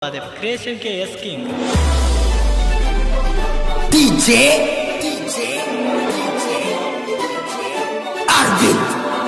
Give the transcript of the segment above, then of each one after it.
The creation KS King. DJ Arvind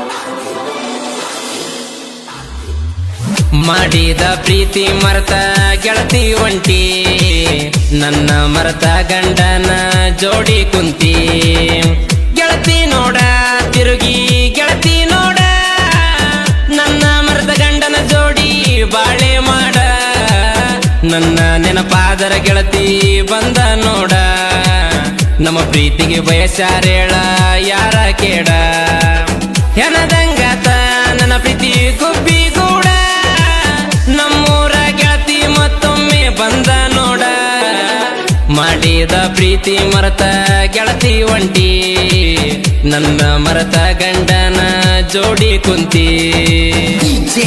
ಮಾಡಿದ ಪ್ರೀತಿ ಮರತ ಗೆಳತಿ ಒಂಟಿ ನನ್ನ ಮರತ ಗಂಡನ ಜೋಡಿ ಕುಂತಿ ಗೆಳತಿ ನೋಡ ತಿರುಗಿ ಗೆಳತಿ ನೋಡ ನನ್ನ ಮರದ ಗಂಡನ ಜೋಡಿ ಬಾಳೆ ಮಾಡ ನನ್ನ ನೆನಪಾದರ ಗೆಳತಿ ಬಂದ ನೋಡ ನಮ್ಮ ಪ್ರೀತಿಗೆ ಬಯಸಾರೇಳ ಯಾರ ಕೇಡ ಹೆಣದಂಗಾತ ನನ್ನ ಪ್ರೀತಿ ಗುಬ್ಬಿ ಗೂಡ ನಮ್ಮೂರ ಗೆಳತಿ ಮತ್ತೊಮ್ಮೆ ಬಂದ ನೋಡ ಮಾಡಿದ ಪ್ರೀತಿ ಮರತ ಗೆಳತಿ ಒಂಟಿ ನನ್ನ ಮರತ ಗಂಡನ ಜೋಡಿ ಕುಂತಿ DJ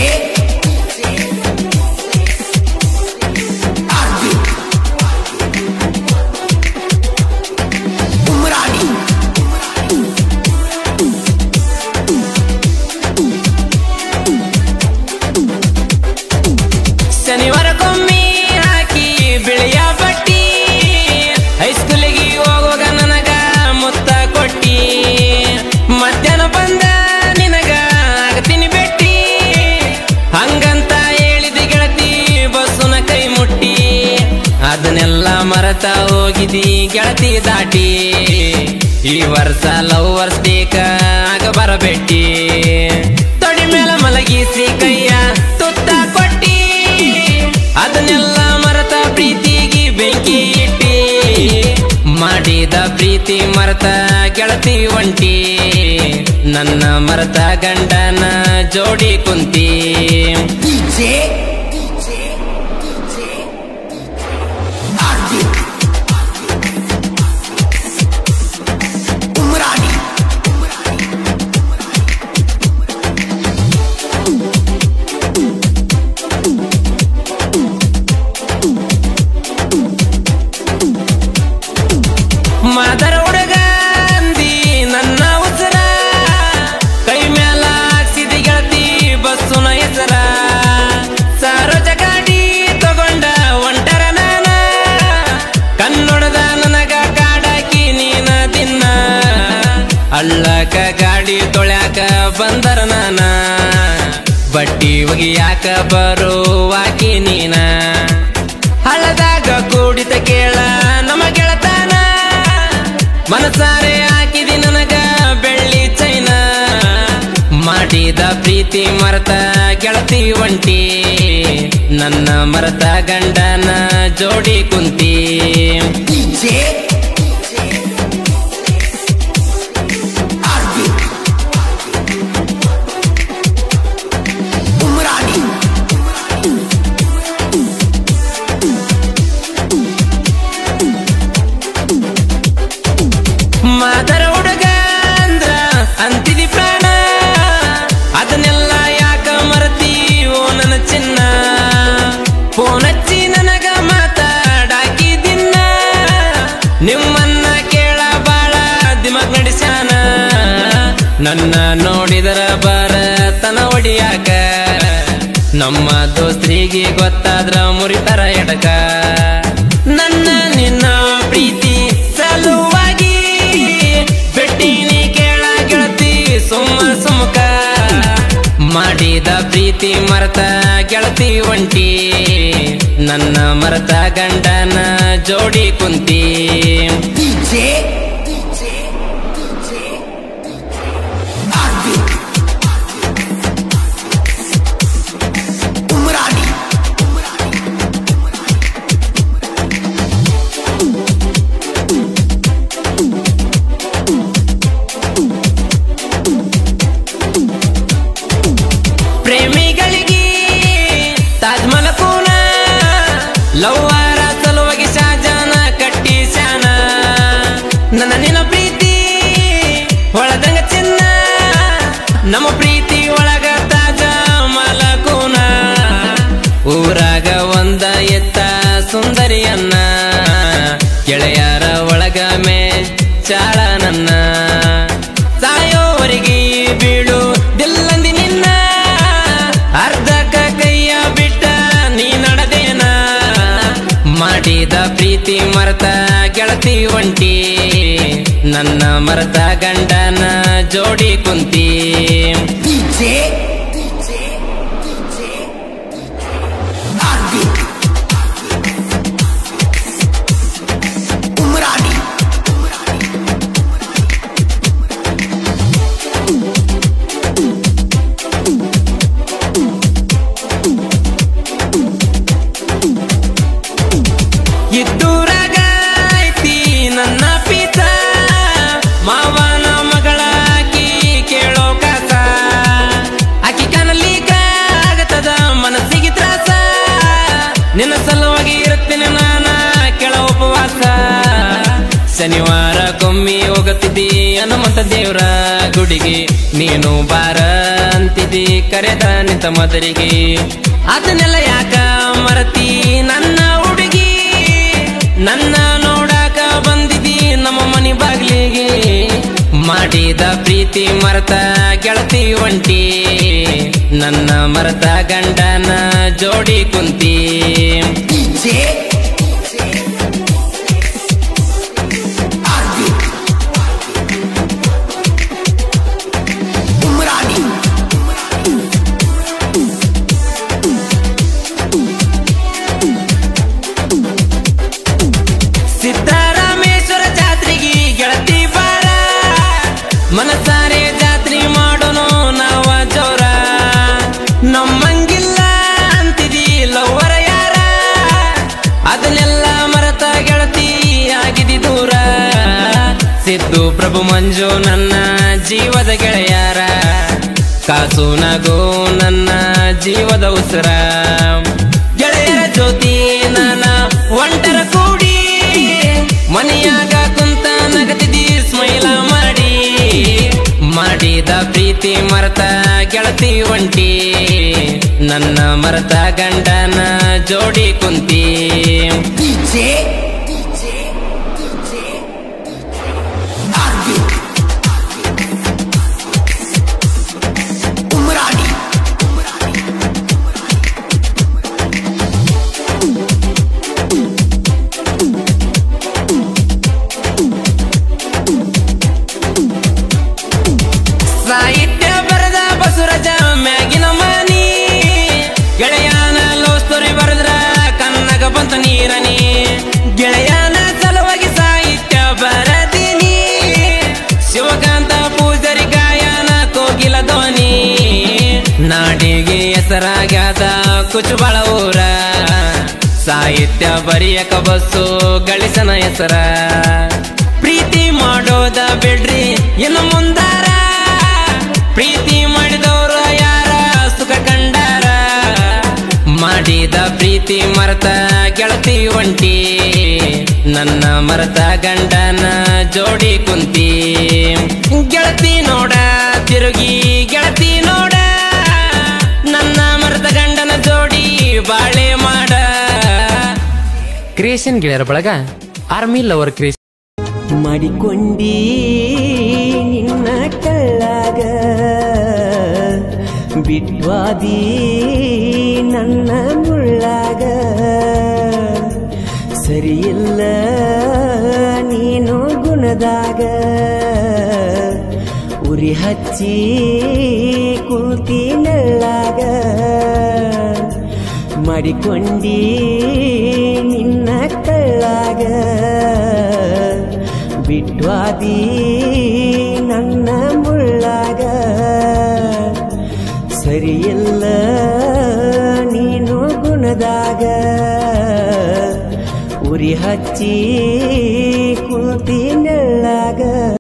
Arvind Umrani ಶನಿವಾರಕ್ಕೊಮ್ಮೆ ಹಾಕಿ ಬಿಳಿಯ ಬಟ್ಟಿ ಹೈಸ್ಕೂಲಿಗೆ ಹೋಗುವಾಗ ನನಗ ಮುತ್ತ ಕೊಟ್ಟಿ ಮಧ್ಯಾಹ್ನ ಬಂದ ನಿನಗ ಆಗತೀನಿ ಬೆಟ್ಟಿ ಹಂಗಂತ ಹೇಳಿದ ಗೆಳತಿ ಬಸ್ಸುನ ಕೈ ಮುಟ್ಟಿ ಅದನ್ನೆಲ್ಲ ಮರತ ಹೋಗಿದಿ ಗೆಳತಿ ದಾಟಿ ಈ ವರ್ಷ ಲವ್ ವರ್ಷ ಬೇಕ ಆಗ ಬರಬೇಟಿ ತೊಡಿ ಮೇಲೆ ಮಲಗಿಸಿ ಕೈಯ ತುತ್ತ ಕೊಟ್ಟಿ ಅದನ್ನೆಲ್ಲ ಮರತ ಪ್ರೀತಿಗೆ ಬೆಂಕಿ ಇಟ್ಟಿ ಮಾಡಿದ ಪ್ರೀತಿ ಮರತ ಗೆಳತಿ ಒಂಟಿ ನನ್ನ ಮರತ ಗಂಡನ ಜೋಡಿ ಕುಂತಿ DJ Arvind Umrani ಮಾದರ ಹುಡುಗ ಅಂದಿ ನನ್ನ ಉಸರ ಕೈ ಮೇಲ ಹಾಕ್ಸಿದ ಗೆಳತಿ ಬಸ್ಸುನ ಹೆಸರ ಸಾರೋಜ ಗಾಡಿ ತಗೊಂಡ ಒಂಟರ ನಾನ ಕನ್ನಡದ ನನಗ ಕಾಡಾಕಿ ನೀನ ದಿನ ಅಳ್ಳಕ ಗಾಡಿ ತೊಳ್ಯಾಕ ಬಂದರ ನಾನ ಬಟ್ಟಿ ಒಗಿಯಾಕ ಬರುವಾಕಿ ನೀನ ಹಳದಾಗ ಕೂಡಿತ ಕೇಳ ನಮ್ಮ ಗೆಳತಾನ ಮನಸಾರೆ ಹಾಕಿದಿ ನನಗ ಬೆಳ್ಳಿ ಚೈನ ಮಾಡಿದ ಪ್ರೀತಿ ಮರತ ಗೆಳತಿ ಒಂಟಿ ನನ್ನ ಮರತ ಗಂಡನ ಜೋಡಿ ಕುಂತಿ DJ Arvind Umrani ಮಾದರ ಹುಡುಗ ಅಂದ್ರ ಅಂತಿದಿ ಪ್ರಾಣ ಅದನ್ನೆಲ್ಲ ಯಾಕ ಮರತಿ ಓ ನನ್ನ ಚಿನ್ನ ಫೋನ್ ಹಚ್ಚಿ ನನಗ ಮಾತಾಡಾಕಿ ದಿನ ನಿಮ್ಮನ್ನ ಕೇಳ ಬಾಳ ದಿಮಕ್ ನಡೆಸ್ಯಾನ ನನ್ನ ನೋಡಿದರ ಬರ ತನ ಒಡಿಯಾಕ ನಮ್ಮ ದೋಸ್ತ್ರಿಗೆ ಗೊತ್ತಾದ್ರ ಮುರಿತರ ಎಡಕ ನನ್ನ ನಿನ್ನ ಪ್ರೀತಿ ಸಲುವಾಗಿ ಬೆಟ್ಟಿನಿ ಕೇಳ ಗೆಳತಿ ಸುಮ್ಮ ಸುಮಕ ಮಾಡಿದ ಪ್ರೀತಿ ಮರತ ಗೆಳತಿ ಒಂಟಿ ನನ್ನ ಮರತ ಗಂಡನ ಜೋಡಿ ಕುಂತಿ DJ Arvind Umrani ಪ್ರೇಮಿಗಳಿಗೆ ತಾಜ್ ಮಹಲ್ ಲವ್ವಾರ ಸಲುವಾಗಿ ಶಾಜಾನ ಕಟ್ಟಿ ಶಾನ ನನ್ನ ನಿನ್ನ ಪ್ರೀತಿ ಹೊಳದಂಗ ಚಿನ್ನ ನಮ್ಮ ಪ್ರೀತಿ ಒಳಗ ತಾಜ ಮಲಕೂನ ಊರಾಗ ಒಂದ ಎತ್ತ ಸುಂದರಿಯನ್ನ ಗೆಳೆಯರ ಒಳಗ ಮೇ ಚಾಳ ನನ್ನ ಸಾಯೋವರೆಗೆ ಬೀಳು ದಿಲ್ಲಂದಿ ನಿನ್ನ ಅರ್ಧಕ ಕೈಯ ಬಿಟ್ಟ ನೀ ನಡದೇನ ಮಾಡಿದ ಪ್ರೀತಿ ಮರೆತ ಗೆಳತಿ ಒಂಟಿ ನನ್ನ ಮರೆತ ಗಂಡನ ಜೋಡಿ ಕುಂತಿ DJ Arvik Umrani ಇದ್ದೂರಾಗ ಐತಿ ನನ್ನ ಪೀತ ಮಾವನ ಮಗಳಾಕಿ ಕೇಳೋ ಕಾಸ ಆಕಿ ಕನಲಿಕ ಆಗತದ ಮನಸ್ಸಿಗೆ ತ್ರಾಸ ನಿನ್ನ ಸಲುವಾಗಿ ಇರುತ್ತೇನೆ ನಾನ ಕೆಳ ಉಪವಾಸ ಶನಿವಾರ ಕೊಮ್ಮಿ ಹೋಗುತ್ತಿದ್ದಿ ಹನುಮಂತ ದೇವ್ರ ಗುಡಿಗೆ ನೀನು ಬಾರ ಅಂತಿದ್ದಿ ಕರೆದ ನಿಂತ ಮದರಿಗೆ ಅದನ್ನೆಲ್ಲ ಯಾಕ ಮರತಿ ನನ್ನ ಹುಡುಗಿ ನನ್ನ ನೋಡಾಕ ಬಂದಿದ್ದಿ ನಮ್ಮ ಮನೆ ಬಾಗ್ಲಿಗೆ ಮಾಡಿದ ಪ್ರೀತಿ ಮರೆತ ಗೆಳತಿ ಒಂಟಿ ನನ್ನ ಮರೆತ ಗಂಡನ ಜೋಡಿ ಕುಂತಿ DJ Arvik Umrani ಸಿದ್ದರಾಮೇಶ್ವರ ಜಾತ್ರೆಗೆ ಗೆಳತಿ ಬಾರ ಮನಸಾರೆ ಜಾತ್ರೆ ಮಾಡೋನು ನಾವ ಜೋರ ನಮ್ಮಂಗಿಲ್ಲ ಅಂತಿದಿ ಲವ್ವರ ಯಾರ ಅದನ್ನೆಲ್ಲ ಮರೆತ ಗೆಳತಿ ಆಗಿದಿ ದೂರ ಸಿದ್ದು ಪ್ರಭು ಮಂಜು ನನ್ನ ಜೀವದ ಗೆಳೆಯರ ಕಾಸು ನಗು ನನ್ನ ಜೀವದ ಉಸಿರ ಗೆಳೆಯರ ಜ್ಯೋತಿ ನಾನ ಒಂಟರ ಕೂಡಿ ಮನೆಯಾಗ ಕುಂತ ನಗತಿದಿ ಸ್ಮೈಲ ಮಾಡಿ ಮಾಡಿದ ಪ್ರೀತಿ ಮರೆತ ಗೆಳತಿ ಒಂಟಿ ನನ್ನ ಮರೆತ ಗಂಡನ ಜೋಡಿ ಕುಂತಿ DJ Arvik Umrani ಸಾಹಿತ್ಯ ಬರೆದ ಬಸವರಾಜ ಮ್ಯಾಗಿನ ಮನಿ ಗೆಳೆಯನ ಲವ್ ಸ್ಟೋರಿ ಬರೆದ್ರ ಕನ್ನಗ ಬಂತ ನೀರನಿ ಗೆಳೆಯನ ಸಲುವಾಗಿ ಸಾಹಿತ್ಯ ಬರದಿನಿ ಶಿವಕಾಂತ ಪೂಜಾರಿ ಗಾಯನ ಕೋಗಿಲ ಧ್ವನಿ ನಾಡಿಗೆ ಹೆಸರಾಗ್ಯಾದ ಕುಚುಬಳ ಊರ ಸಾಹಿತ್ಯ ಬರಿಯಕ ಬಸ್ಸು ಗಳಿಸನ ಹೆಸರ ಪ್ರೀತಿ ಮಾಡೋದ ಬಿಡ್ರಿ ಇನ್ನು ಮುಂದಾರ ಪ್ರೀತಿ ಮಾಡಿದವರು ಯಾರ ಸುಖ ಕಂಡಾರ ಮಾಡಿದ ಪ್ರೀತಿ ಮರೆತ ಗೆಳತಿ ಒಂಟಿ ನನ್ನ ಮರೆತ ಗಂಡನ ಜೋಡಿ ಕುಂತಿ ಗೆಳತಿ ನೋಡ ತಿರುಗಿ ಗೆಳತಿ ನೋಡ ನನ್ನ ಮರೆತ ಗಂಡನ ಜೋಡಿ ಬಾಳೆ ಮಾಡ ಕ್ರಿಯೇಷನ್ ಗೆಳೆಯರ ಬಳಗ ಆರ್ಮಿ ಲವರ್ ಕ್ರಿಯೇಷನ್ ಮಾಡಿಕೊಂಡಿ ನಿನ್ನ ಕಳ್ಳಾಗ ಬಿಟ್ವಾದಿ ನನ್ನ ಮುಳ್ಳಾಗ ಸರಿಯಿಲ್ಲ ನೀನು ಗುಣದಾಗ ಉರಿ ಹಚ್ಚಿ ಕುಂತಿ ನೆಳ್ಳಾಗ ಮಾಡಿಕೊಂಡಿ ನಿನ್ನ ಕಳ್ಳಾಗ ಬಿಟ್ವಾದಿ ನನ್ನ ಮುಳ್ಳಾಗ ಸರಿಯಿಲ್ಲ ನೀನು ಗುಣದಾಗ ಉರಿ ಹಚ್ಚಿ ಕುಂತಿ ನೆಳ್ಳಾಗ